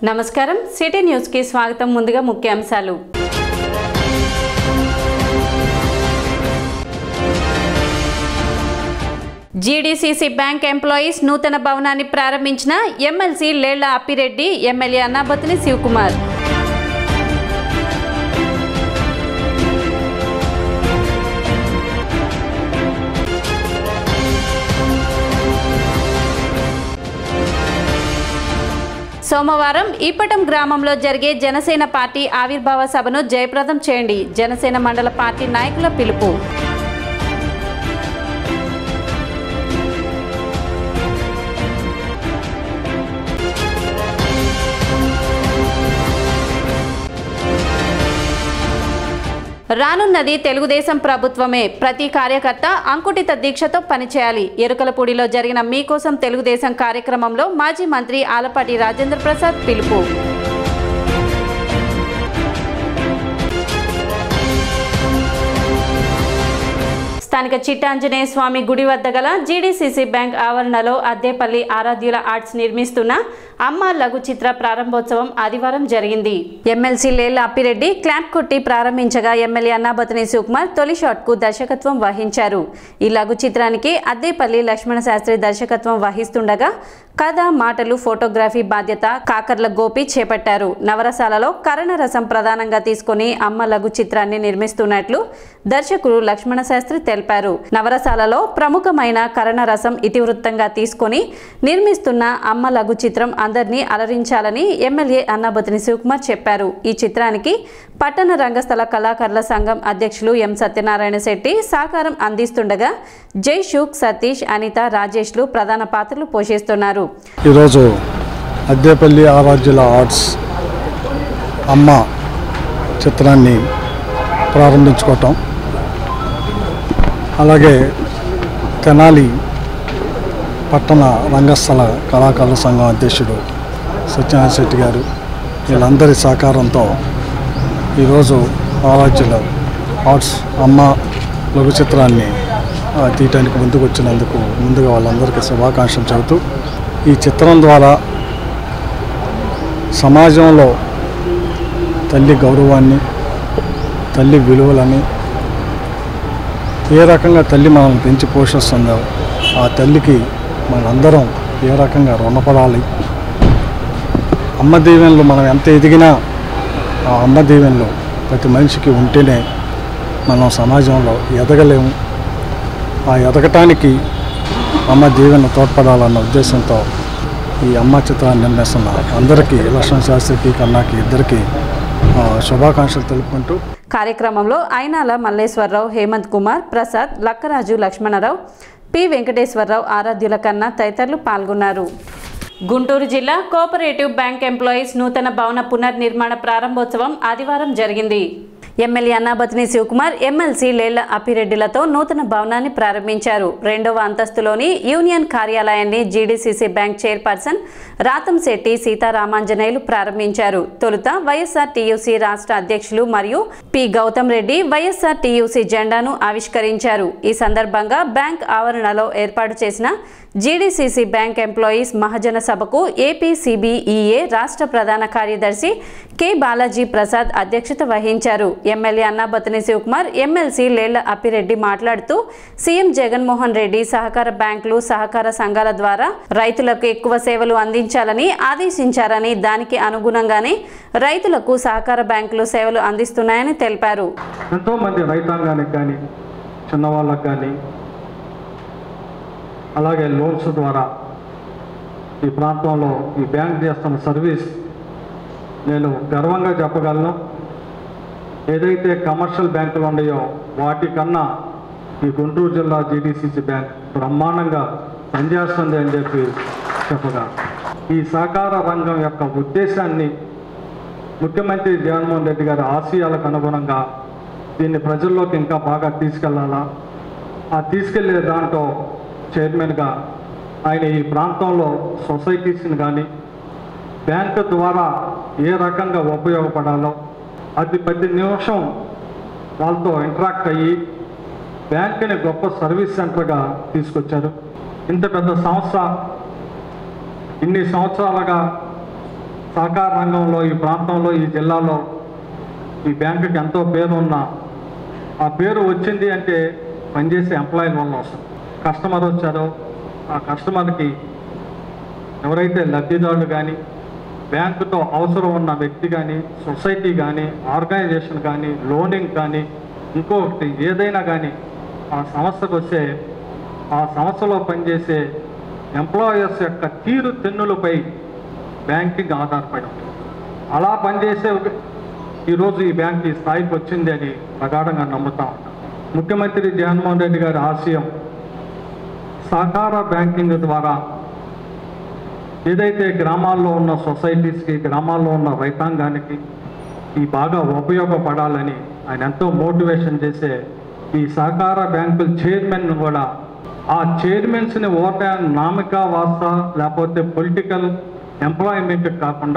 నమస్కారం city news కి స్వాగతం ముందుగా ముఖ్యాంశాలు జీడీసీసీ బ్యాంక్ ఎంప్లాయీస్ నూతన భవనాన్ని ప్రారంభించిన ఎమ్మెల్సీ లేళ్ల అప్పిరెడ్డి ఎమ్మెల్యే అన్నాబతిని శివకుమార్ సోమవారం ఈపటం గ్రామంలో జరిగే జనసేన పార్టీ ఆవిర్భావ సభను జయప్రదం చేయండి జనసేన మండల పార్టీ నాయకుల పిలుపు రానున్నది తెలుగుదేశం ప్రభుత్వమే ప్రతి కార్యకర్త అంకుటిత దీక్షతో పనిచేయాలి ఎరుకలపూడిలో జరిగిన మీకోసం తెలుగుదేశం కార్యక్రమంలో మాజీ మంత్రి ఆలపాటి రాజేంద్ర ప్రసాద్ పిలుపు స్థానిక చిట్టాంజనేయ స్వామి గుడి వద్ద గల జీడీసీసీ బ్యాంక్ ఆవరణలో అద్దేపల్లి ఆరాధ్యుల ఆర్ట్స్ నిర్మిస్తున్న అమ్మ లఘు చిత్ర ప్రారంభోత్సవం ఆదివారం జరిగింది ఎమ్మెల్సీ లేళ్ల అప్పిరెడ్డి క్లాప్ కొట్టి ప్రారంభించగా ఎమ్మెల్యే అన్నాబతిని సుకుమార్ తొలి షాట్ కు దర్శకత్వం వహించారు ఈ లఘు చిత్రానికి అద్దేపల్లి లక్ష్మణ శాస్త్రి దర్శకత్వం వహిస్తుండగా కథ మాటలు ఫోటోగ్రఫీ బాధ్యత కాకర్ల గోపి చేపట్టారు నవరసాలలో కరణరసం ప్రధానంగా తీసుకుని అమ్మ లఘు చిత్రాన్ని నిర్మిస్తున్నట్లు దర్శకుడు లక్ష్మణ శాస్త్రి తెలిపారు నవరసాలలో ప్రముఖమైన కరణరసం ఇతివృత్తంగా తీసుకొని నిర్మిస్తున్న అమ్మ లఘు చిత్రం అందరినీ అలరించాలని ఎమ్మెల్యే అన్నాబతిని శివకుమార్ చెప్పారు ఈ చిత్రానికి పట్టణ రంగస్థల కళాకారుల సంఘం అధ్యక్షులు ఎం సత్యనారాయణ శెట్టి సహకారం అందిస్తుండగా జై షూక్ సతీష్ అనిత రాజేష్లు ప్రధాన పాత్రలు పోషిస్తున్నారు ఈరోజు అద్దేపల్లి ఆరాధ్యుల ఆర్ట్స్ అమ్మ చిత్రాన్ని ప్రారంభించుకోవటం అలాగే తెనాలి పట్టణ రంగస్థల కళాకారుల సంఘం అధ్యక్షుడు సత్యనారాయణ శెట్టి గారు వీళ్ళందరి సహకారంతో ఈరోజు ఆరాధ్యుల ఆర్ట్స్ అమ్మ లఘు చిత్రాన్ని ఆ, తీయటానికి ముందుకు వచ్చినందుకు ముందుగా వాళ్ళందరికీ శుభాకాంక్షలు చెబుతూ ఈ చిత్రం ద్వారా సమాజంలో తల్లి గౌరవాన్ని తల్లి విలువలని ఏ రకంగా తల్లి మనల్ని పెంచి పోషిస్తుందో ఆ తల్లికి మనందరం ఏ రకంగా రుణపడాలి అమ్మ దీవెనలు మనం ఎంత ఎదిగినా ఆ అమ్మ దీవెనలు ప్రతి మనిషికి ఉంటేనే మనం సమాజంలో ఎదగలేము ఆ ఎదగటానికి అమ్మ దీవెన తోడ్పడాలన్న ఉద్దేశంతో ఈ అమ్మ చిత్రాన్ని నిర్మిస్తున్న అందరికీ లక్ష్మణ శాస్త్రికి కన్నాకి ఇద్దరికి ఆ, శుభాకాంక్షలు తెలుపుకుంటూ కార్యక్రమంలో అయినాల మల్లేశ్వరరావు హేమంత్ కుమార్ ప్రసాద్ లక్కరాజు లక్ష్మణరావు పి వెంకటేశ్వరరావు ఆరాధ్యుల కన్నా తదితరులు పాల్గొన్నారు గుంటూరు జిల్లా కోఆపరేటివ్ బ్యాంక్ ఎంప్లాయీస్ నూతన భవన పునర్నిర్మాణ ప్రారంభోత్సవం ఆదివారం జరిగింది ఎమ్మెల్యే అన్నాబతిని శివకుమార్ ఎమ్మెల్సీ లేళ్ల అప్పిరెడ్డిలతో నూతన భవనాన్ని ప్రారంభించారు రెండవ అంతస్తులోని యూనియన్ కార్యాలయాన్ని GDCC bank chairperson Rathamsetty Seetharamanjaneyulu ప్రారంభించారు తొలుత వైఎస్ఆర్ టీయూసీ రాష్ట్ర అధ్యక్షులు మరియు P Gautham Reddy YSR TUC జెండాను ఆవిష్కరించారు ఈ సందర్భంగా బ్యాంక్ ఆవరణలో ఏర్పాటు చేసిన జీడీసీసీ బ్యాంక్ ఎంప్లాయీస్ మహాజన సభకు ఏపీ సిబిఈఏ రాష్ట్ర ప్రధాన కార్యదర్శి కె బాలాజీ ప్రసాద్ అధ్యక్షత వహించారు ఎమ్మెల్యే అన్నాబతిని శివకుమార్ ఎమ్మెల్సీ లేళ్ల అప్పిరెడ్డి మాట్లాడుతూ సీఎం జగన్మోహన్ రెడ్డి సహకార బ్యాంకులు సహకార సంఘాల ద్వారా రైతులకు ఎక్కువ సేవలు అందించాలని ఆదేశించారని దానికి అనుగుణంగానే రైతులకు సహకార బ్యాంకులు సేవలు అందిస్తున్నాయని తెలిపారు ఎంతోమంది రైతాంగానికి కానీ చిన్నవాళ్ళకి కానీ అలాగే లోన్స్ ద్వారా ఈ ప్రాంతంలో ఈ బ్యాంక్ చేస్తున్న సర్వీస్ నేను గర్వంగా చెప్పగలను ఏదైతే కమర్షియల్ బ్యాంకులు ఉన్నాయో వాటికన్నా ఈ గుంటూరు జిల్లా జీడీసీసీ బ్యాంక్ బ్రహ్మాండంగా పనిచేస్తుంది అని చెప్పి చెప్పగా ఈ సహకార రంగం యొక్క ఉద్దేశాన్ని ముఖ్యమంత్రి జగన్మోహన్ రెడ్డి గారి ఆశయాలకు అనుగుణంగా దీన్ని ప్రజల్లోకి ఇంకా బాగా తీసుకెళ్లాలా ఆ తీసుకెళ్లే దాంట్లో చైర్మన్గా ఆయన ఈ ప్రాంతంలో సొసైటీస్ని కానీ బ్యాంకు ద్వారా ఏ రకంగా ఉపయోగపడాలో అది ప్రతి నిమిషం వాళ్ళతో ఇంటరాక్ట్ అయ్యి బ్యాంకుని గొప్ప సర్వీస్ సెంటర్గా తీసుకొచ్చారు ఇంత పెద్ద సంస్థ ఇన్ని సంవత్సరాలుగా సహకార రంగంలో ఈ ప్రాంతంలో ఈ జిల్లాలో ఈ బ్యాంకుకి ఎంతో పేరు ఉన్న ఆ పేరు వచ్చింది అంటే పనిచేసే ఎంప్లాయీల వల్ల వస్తుంది కస్టమర్ వచ్చారో ఆ కస్టమర్కి ఎవరైతే లబ్ధిదారులు కానీ బ్యాంకుతో అవసరం ఉన్న వ్యక్తి కానీ సొసైటీ కానీ ఆర్గనైజేషన్ కానీ లోనింగ్ కానీ ఇంకొకటి ఏదైనా కానీ ఆ సంస్థకు వస్తే ఆ సంస్థలో పనిచేసే ఎంప్లాయర్స్ యొక్క తీరు తెన్నులపై బ్యాంకింగ్ ఆధారపడి ఉంటుంది అలా పనిచేసే ఒక- ఈరోజు ఈ బ్యాంక్ ఈ స్థాయికి వచ్చింది అని ప్రగాఢంగా నమ్ముతా ఉంటాం ముఖ్యమంత్రి జగన్మోహన్ రెడ్డి గారి ఆశయం సహకార బ్యాంకింగ్ ద్వారా ఏదైతే గ్రామాల్లో ఉన్న సొసైటీస్కి గ్రామాల్లో ఉన్న రైతాంగానికి ఈ బాగా ఉపయోగపడాలని ఆయన ఎంతో మోటివేషన్ చేసే ఈ సహకార బ్యాంకుల చైర్మన్ కూడా ఆ చైర్మన్స్ని ఓట నామిక వాస లేకపోతే పొలిటికల్ ఎంప్లాయ్మెంట్ కాకుండా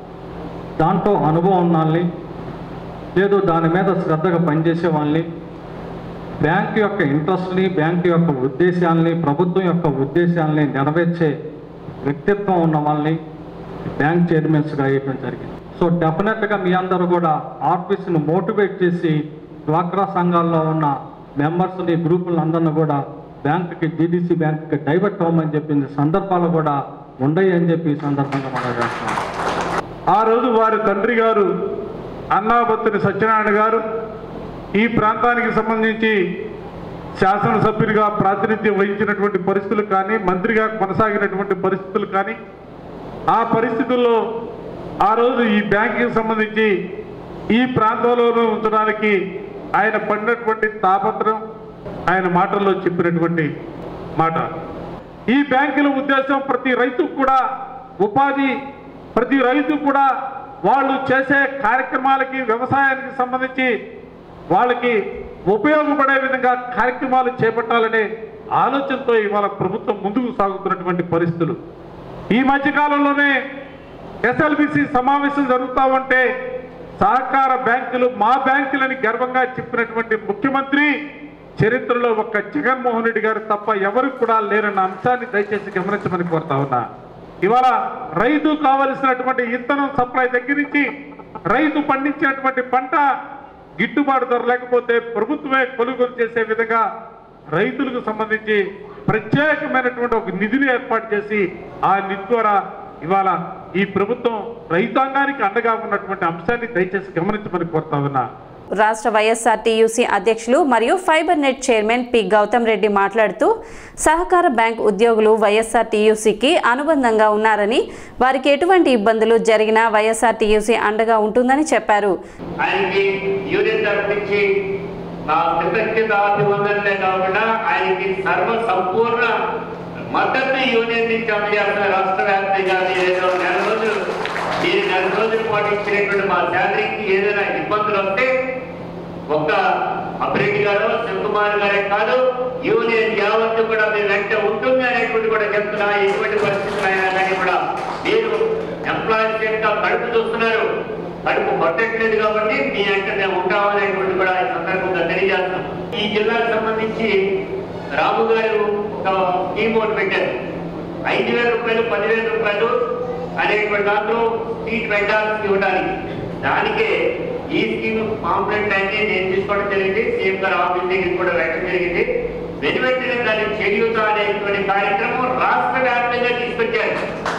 దాంట్లో అనుభవం ఉన్న వాళ్ళని లేదు దాని మీద శ్రద్ధగా పనిచేసే వాళ్ళని బ్యాంక్ యొక్క ఇంట్రెస్ట్ని బ్యాంక్ యొక్క ఉద్దేశాలని ప్రభుత్వం యొక్క ఉద్దేశాలని నెరవేర్చే వ్యక్తిత్వం ఉన్న వాళ్ళని బ్యాంక్ చైర్మన్స్గా వేయడం జరిగింది సో డెఫినెట్గా మీ అందరూ కూడా ఆఫీస్ని మోటివేట్ చేసి డ్వాక్రా సంఘాల్లో ఉన్న మెంబర్స్ని గ్రూపులందరినీ కూడా బ్యాంకుకి జీడీసీ బ్యాంకుకి డైవర్ట్ అవ్వమని చెప్పింది సందర్భాలు కూడా ఉండయి అని చెప్పి ఈ సందర్భంగా మనం చేస్తున్నాం ఆ రోజు వారి తండ్రి గారు అన్నాబత్తుని సత్యనారాయణ గారు ఈ ప్రాంతానికి సంబంధించి శాసనసభ్యుడిగా ప్రాతినిధ్యం వహించినటువంటి పరిస్థితులు కానీ మంత్రిగా కొనసాగినటువంటి పరిస్థితులు కానీ ఆ పరిస్థితుల్లో ఆ రోజు ఈ బ్యాంకింగ్ సంబంధించి ఈ ప్రాంతంలోనూ ఉంచడానికి ఆయన పడినటువంటి తాపత్రం ఆయన మాటల్లో చెప్పినటువంటి మాట ఈ బ్యాంకుల ఉద్దేశం ప్రతి రైతుకు కూడా ఉపాధి ప్రతి రైతు కూడా వాళ్ళు చేసే కార్యక్రమాలకి వ్యవసాయానికి సంబంధించి వాళ్ళకి ఉపయోగపడే విధంగా కార్యక్రమాలు చేపట్టాలనే ఆలోచనతో ఇవాళ ప్రభుత్వం ముందుకు సాగుతున్నటువంటి పరిస్థితులు ఈ మధ్య కాలంలోనే ఎస్ఎల్బిసి సమావేశం జరుగుతా ఉంటే సహకార బ్యాంకులు మా బ్యాంకులని గర్వంగా చెప్పినటువంటి ముఖ్యమంత్రి చరిత్రలో ఒక్క జగన్మోహన్ రెడ్డి గారు తప్ప ఎవరికి కూడా లేరన్న అంశాన్ని దయచేసి గమనించమని కోరుతా ఉన్నా ఇవాళ రైతు కావలసినటువంటి ఇత్తనం సప్లై దగ్గర నుంచి రైతు పండించినటువంటి పంట గిట్టుబాటు ధర లేకపోతే ప్రభుత్వమే కొనుగోలు చేసే విధంగా రైతులకు సంబంధించి ప్రత్యేకమైనటువంటి ఒక నిధిని ఏర్పాటు చేసి ఆ నిధి ద్వారా ఇవాళ ఈ ప్రభుత్వం రైతాంగానికి అండగా ఉన్నటువంటి అంశాన్ని దయచేసి గమనించమని కోరుతా ఉన్నా రాష్ట్ర వైఎస్ఆర్ టీయూసీ అధ్యక్షులు మరియు fibre net chairman P Gautham Reddy మాట్లాడుతూ సహకార బ్యాంక్ ఉద్యోగులు వైఎస్ఆర్ టీయూసీకి అనుబంధంగా ఉన్నారని వారికి ఎటువంటి ఇబ్బందులు జరిగినా వైఎస్ఆర్ టీయూసీ అండగా ఉంటుందని చెప్పారు ఆయనకి యూనియన్ తరఫు నుంచి మా కృతజ్ఞత అభివందనలే కాకుండా ఆయనకి సర్వ సంపూర్ణ మద్దతు యూనియన్ నుంచి అందజేస్తున్న రాష్ట్ర వ్యాప్తంగా ఏదో నెల రోజులు మీరు నెల రోజుల పాటు ఇచ్చినటువంటి మా శాలరీకి ఏదైనా ఇబ్బందులు వస్తే ఒక్క అభిరెడ్డి గారు శివకుమార్ గారే కాదు యూనియన్ యావత్తు కూడా మీ వెంట ఉంటుంది అనేటువంటి కూడా చెప్తున్నా ఎటువంటి పరిస్థితులు అయినా కానీ కూడా మీరు ఎంప్లాయీస్ యొక్క కడుపు చూస్తున్నారు కడుపు పట్టట్లేదు కాబట్టి మీ వెంట మేము ఉంటామనేటువంటి కూడా ఈ సందర్భంగా తెలియజేస్తున్నాం ఈ జిల్లాకు సంబంధించి రాము గారు ఒక స్కీమ్ ఒకటి పెట్టారు ఐదు వేల రూపాయలు పదివేల రూపాయలు అనేటువంటి దాంట్లో సీట్ వెండాల్సి ఇవ్వడానికి దానికే ఈ స్కీమ్ పాంప్లెట్ అన్ని నేను తీసుకోవడం జరిగింది సీఎం గారు ఆఫీస్ దగ్గర కూడా వెళ్ళడం జరిగింది వెను వెంటనే దాన్ని చేయూత అనేటువంటి కార్యక్రమం రాష్ట్ర వ్యాప్తంగా తీసుకొచ్చారు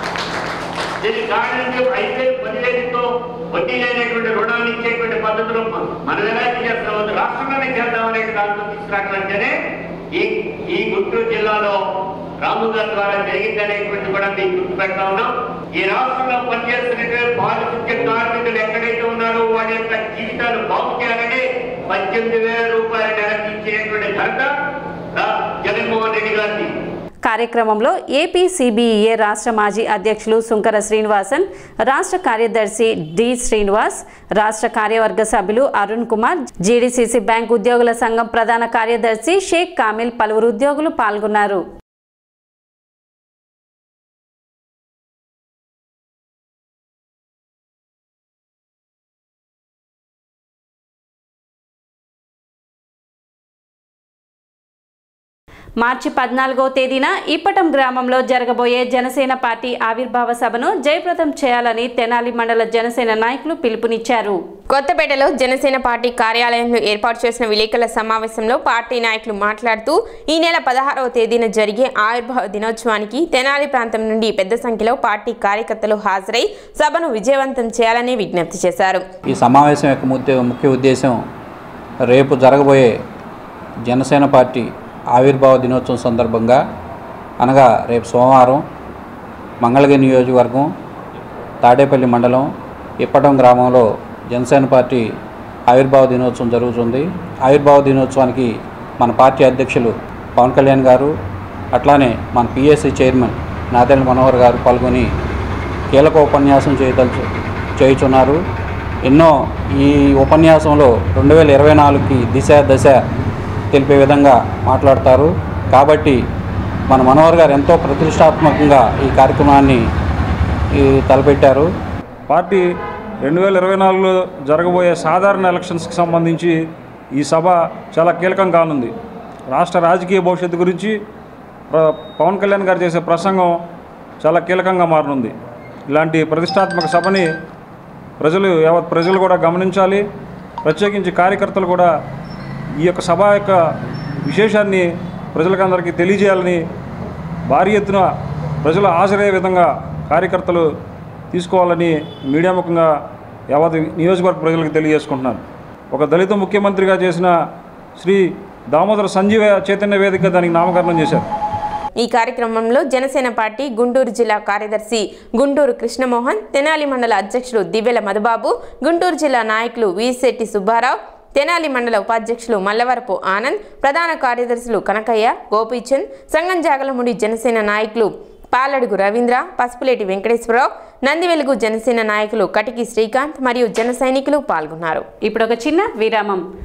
దీనికి కారణం ఐదు వేలు పదివేలతో వడ్డీ లేనటువంటి రుణాలు ఇచ్చేటువంటి పద్ధతిలో మనం ఎలా చేస్తాం రాష్ట్రంలోనే చేద్దాం అనే దాంట్లో తీసుకురావట్లంటేనే ఈ ఈ గుంటూరు జిల్లాలో రాము గారి ద్వారా జరిగింది అనేటువంటి కూడా మీకు గుర్తు పెడతా ఉన్నాం ఈ రాష్ట్రంలో పనిచేస్తున్నటువంటి పారిశుద్ధ్య కార్మికులు ఎక్కడైతే ఉన్నారో వారి యొక్క జీవితాలు బాగు చేయాలని పద్దెనిమిది వేల రూపాయల నెలకి ఇచ్చేటువంటి ఘనత రా- జగన్మోహన్ రెడ్డి గారిది కార్యక్రమంలో ఏపీ సిబిఈఏ రాష్ట్ర మాజీ అధ్యక్షులు సుంకర శ్రీనివాసన్ రాష్ట్ర కార్యదర్శి డి శ్రీనివాస్ రాష్ట్ర కార్యవర్గ సభ్యులు అరుణ్ కుమార్ జీడీసీసీ బ్యాంక్ ఉద్యోగుల సంఘం ప్రధాన కార్యదర్శి షేక్ కామిల్ పలువురు ఉద్యోగులు పాల్గొన్నారు మార్చి పద్నాలుగో తేదీన ఇప్పటం గ్రామంలో జరగబోయే జనసేన పార్టీ ఆవిర్భావ సభను జయప్రదం చేయాలని తెనాలి మండల జనసేన నాయకులు పిలుపునిచ్చారు కొత్తపేటలో జనసేన పార్టీ కార్యాలయంలో ఏర్పాటు చేసిన విలేకరుల సమావేశంలో పార్టీ నాయకులు మాట్లాడుతూ ఈ నెల పదహారవ తేదీన జరిగే ఆవిర్భావ దినోత్సవానికి తెనాలి ప్రాంతం నుండి పెద్ద సంఖ్యలో పార్టీ కార్యకర్తలు హాజరై సభను విజయవంతం చేయాలని విజ్ఞప్తి చేశారు ఈ సమావేశం యొక్క ముఖ్య ముఖ్య ఉద్దేశం రేపు జరగబోయే జనసేన పార్టీ ఆవిర్భావ దినోత్సవం సందర్భంగా అనగా రేపు సోమవారం మంగళగిరి నియోజకవర్గం తాడేపల్లి మండలం ఇప్పటం గ్రామంలో జనసేన పార్టీ ఆవిర్భావ దినోత్సవం జరుగుతుంది ఆవిర్భావ దినోత్సవానికి మన పార్టీ అధ్యక్షులు పవన్ కళ్యాణ్ గారు అట్లానే మన పిఎస్సి చైర్మన్ నాదెండ్ల మనోహర్ గారు పాల్గొని కీలక ఉపన్యాసం చేయదలుచు చేయుచున్నారు ఎన్నో ఈ ఉపన్యాసంలో రెండు వేల ఇరవై నాలుగుకి దిశ దశ తెలిపే విధంగా మాట్లాడతారు కాబట్టి మన మనోహర్ గారు ఎంతో ప్రతిష్టాత్మకంగా ఈ కార్యక్రమాన్ని ఈ తలపెట్టారు పార్టీ రెండు వేల ఇరవై నాలుగులో జరగబోయే సాధారణ ఎలక్షన్స్కి సంబంధించి ఈ సభ చాలా కీలకం కానుంది రాష్ట్ర రాజకీయ భవిష్యత్తు గురించి ప్ర- పవన్ కళ్యాణ్ గారు చేసే ప్రసంగం చాలా కీలకంగా మారనుంది ఇలాంటి ప్రతిష్టాత్మక సభని ప్రజలు యావత్ ప్రజలు కూడా గమనించాలి ప్రత్యేకించి కార్యకర్తలు కూడా ఈ యొక్క సభ యొక్క విశేషాన్ని ప్రజలకందరికీ తెలియజేయాలని భారీ ఎత్తున ప్రజలు హాజరయ్యే విధంగా కార్యకర్తలు తీసుకోవాలని మీడియా ముఖంగా యావత్ నియోజకవర్గ ప్రజలకు తెలియజేసుకుంటున్నాను ఒక దళిత ముఖ్యమంత్రిగా చేసిన శ్రీ దామోదర సంజీవ చైతన్య వేదిక దానికి నామకరణం చేశారు ఈ కార్యక్రమంలో జనసేన పార్టీ గుంటూరు జిల్లా కార్యదర్శి గుంటూరు కృష్ణమోహన్ తెనాలి మండల అధ్యక్షులు దివ్యల మధుబాబు గుంటూరు జిల్లా నాయకులు వీశెట్టి సుబ్బారావు తెనాలి మండల ఉపాధ్యక్షులు మల్లవరపు ఆనంద్ ప్రధాన కార్యదర్శులు కనకయ్య గోపీచంద్ సంగం జాగలముడి జనసేన నాయకులు పాలడుగు రవీంద్ర పసుపులేటి వెంకటేశ్వరరావు నందివెలుగు జనసేన నాయకులు కటికి శ్రీకాంత్ మరియు జన సైనికులు పాల్గొన్నారు ఇప్పుడు ఒక చిన్న విరామం